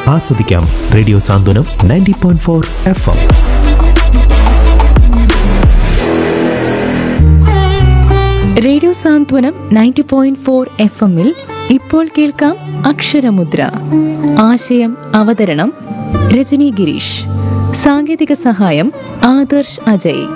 ആസ്വദിക്കാം radio Santhwanam ninety point four F M radio Santhwanam ninety point four F എമ്മിൽ ഇപ്പോൾ കേൾക്കാം അക്ഷരമുദ്ര ആശയം അവതരണം രജനി ഗിരീഷ് സാങ്കേതിക സഹായം ആദർശ് അജയ്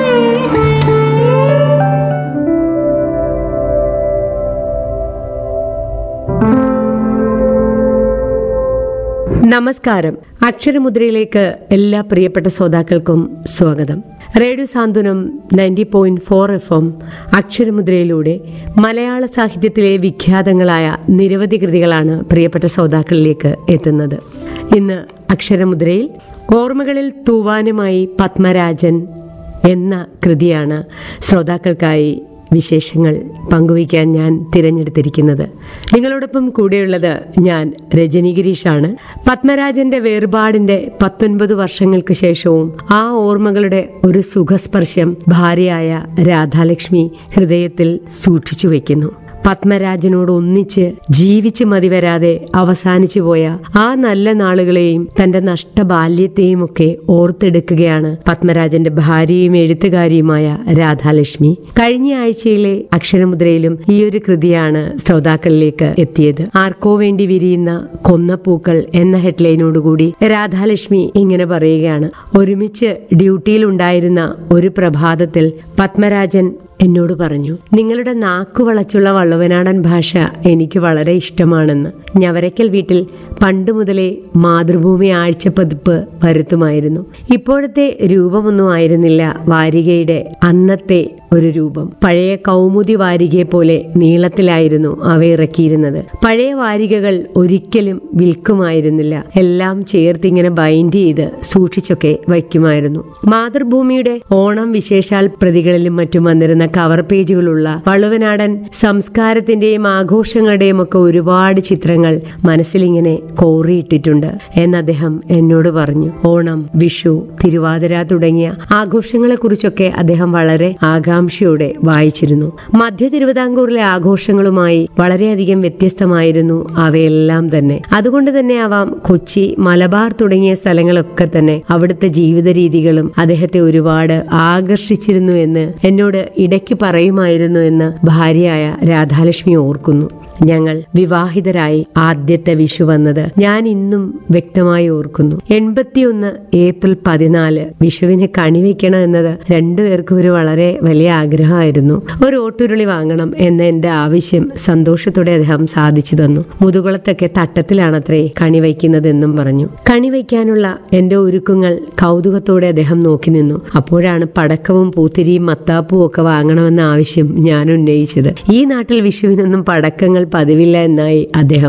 നമസ്കാരം അക്ഷരമുദ്രയിലേക്ക് എല്ലാ പ്രിയപ്പെട്ട ശ്രോതാക്കൾക്കും സ്വാഗതം radio Santhwanam ninety point four F M അക്ഷരമുദ്രയിലൂടെ മലയാള സാഹിത്യത്തിലെ വിഖ്യാതങ്ങളായ നിരവധി കൃതികളാണ് പ്രിയപ്പെട്ട ശ്രോതാക്കളിലേക്ക് എത്തുന്നത് ഇന്ന് അക്ഷരമുദ്രയിൽ ഓർമ്മകളിൽ തൂവാനുമായി പത്മരാജൻ എന്ന കൃതിയാണ് ശ്രോതാക്കൾക്കായി വിശേഷങ്ങൾ പങ്കുവയ്ക്കാൻ ഞാൻ തിരഞ്ഞെടുത്തിരിക്കുന്നത് നിങ്ങളോടൊപ്പം കൂടെയുള്ളത് ഞാൻ രജനി ഗിരീഷാണ് പത്മരാജന്റെ വേർപാടിന്റെ പത്തൊൻപത് വർഷങ്ങൾക്ക് ശേഷവും ആ ഓർമ്മകളുടെ ഒരു സുഖസ്പർശം ഭാര്യയായ രാധാലക്ഷ്മി ഹൃദയത്തിൽ സൂക്ഷിച്ചു വയ്ക്കുന്നു പത്മരാജനോട് ഒന്നിച്ച് ജീവിച്ച് മതിവരാതെ അവസാനിച്ചു പോയ ആ നല്ല നാളുകളെയും തന്റെ നഷ്ട ബാല്യത്തെയും ഒക്കെ ഓർത്തെടുക്കുകയാണ് പത്മരാജന്റെ ഭാര്യയും എഴുത്തുകാരിയുമായ രാധാലക്ഷ്മി കഴിഞ്ഞ ആഴ്ചയിലെ അക്ഷരമുദ്രയിലും ഈ ഒരു കൃതിയാണ് ശ്രോതാക്കളിലേക്ക് എത്തിയത് ആർക്കോ വേണ്ടി വിരിയുന്ന കൊന്നപ്പൂക്കൾ എന്ന ഹെഡ്ലൈനോടുകൂടി രാധാലക്ഷ്മി ഇങ്ങനെ പറയുകയാണ് ഒരുമിച്ച് ഡ്യൂട്ടിയിലുണ്ടായിരുന്ന ഒരു പ്രഭാതത്തിൽ പത്മരാജൻ എന്നോട് പറഞ്ഞു നിങ്ങളുടെ നാക്കു വളച്ചുള്ള വള്ളുവനാടൻ ഭാഷ എനിക്ക് വളരെ ഇഷ്ടമാണെന്ന് ഞവരക്കൽ വീട്ടിൽ പണ്ട് മുതലേ മാതൃഭൂമി ആഴ്ചപ്പതിപ്പ് വരുത്തുമായിരുന്നു ഇപ്പോഴത്തെ രൂപമൊന്നും ആയിരുന്നില്ല വാരികയുടെ അന്നത്തെ ഒരു രൂപം പഴയ കൗമുദി വാരികയെ പോലെ നീളത്തിലായിരുന്നു അവ ഇറക്കിയിരുന്നത് പഴയ വാരികകൾ ഒരിക്കലും വിൽക്കുമായിരുന്നില്ല എല്ലാം ചേർത്തിങ്ങനെ ബൈൻഡ് ചെയ്ത് സൂക്ഷിച്ചൊക്കെ വയ്ക്കുമായിരുന്നു മാതൃഭൂമിയുടെ ഓണം വിശേഷാൽ പ്രതികളിലും മറ്റും വന്നിരുന്ന കവർ പേജുകളുള്ള വള്ളുവനാടൻ സംസ്കാരത്തിന്റെയും ആഘോഷങ്ങളുടെയും ഒക്കെ ഒരുപാട് ചിത്രങ്ങൾ മനസ്സിലിങ്ങനെ കോറിയിട്ടിട്ടുണ്ട് എന്ന് അദ്ദേഹം എന്നോട് പറഞ്ഞു ഓണം വിഷു തിരുവാതിര തുടങ്ങിയ ആഘോഷങ്ങളെ കുറിച്ചൊക്കെ അദ്ദേഹം വളരെ ആകാംക്ഷയോടെ വായിച്ചിരുന്നു മധ്യ തിരുവിതാംകൂറിലെ ആഘോഷങ്ങളുമായി വളരെയധികം വ്യത്യസ്തമായിരുന്നു അവയെല്ലാം തന്നെ അതുകൊണ്ട് തന്നെ ആവാം കൊച്ചി മലബാർ തുടങ്ങിയ സ്ഥലങ്ങളൊക്കെ തന്നെ അവിടുത്തെ ജീവിത രീതികളും അദ്ദേഹത്തെ ഒരുപാട് ആകർഷിച്ചിരുന്നു എന്ന് എന്നോട് ഇടയ്ക്ക് പറയുമായിരുന്നു എന്ന് ഭാര്യയായ രാധാലക്ഷ്മി ഓർക്കുന്നു ഞങ്ങൾ വിവാഹിതരായി ആദ്യത്തെ വിഷു വന്നത് ഞാൻ ഇന്നും വ്യക്തമായി ഓർക്കുന്നു എൺപത്തിയൊന്ന് ഏപ്രിൽ പതിനാല് വിഷുവിന് കണിവെക്കണം എന്നത് രണ്ടുപേർക്കും ഒരു വളരെ വലിയ ആഗ്രഹമായിരുന്നു ഒരു ഓട്ടുരുളി വാങ്ങണം എന്ന എന്റെ ആവശ്യം സന്തോഷത്തോടെ അദ്ദേഹം സാധിച്ചു തന്നു മുതുകുളത്തൊക്കെ തട്ടത്തിലാണത്രേ കണി വയ്ക്കുന്നതെന്നും പറഞ്ഞു കണി വയ്ക്കാനുള്ള എന്റെ ഒരുക്കങ്ങൾ കൗതുകത്തോടെ അദ്ദേഹം നോക്കി നിന്നു അപ്പോഴാണ് പടക്കവും പൂത്തിരിയും മത്താപ്പും ഒക്കെ വാങ്ങണമെന്ന ആവശ്യം ഞാൻ ഉന്നയിച്ചത് ഈ നാട്ടിൽ വിഷുവിനൊന്നും പടക്കങ്ങൾ പതിവില്ല എന്നായി അദ്ദേഹം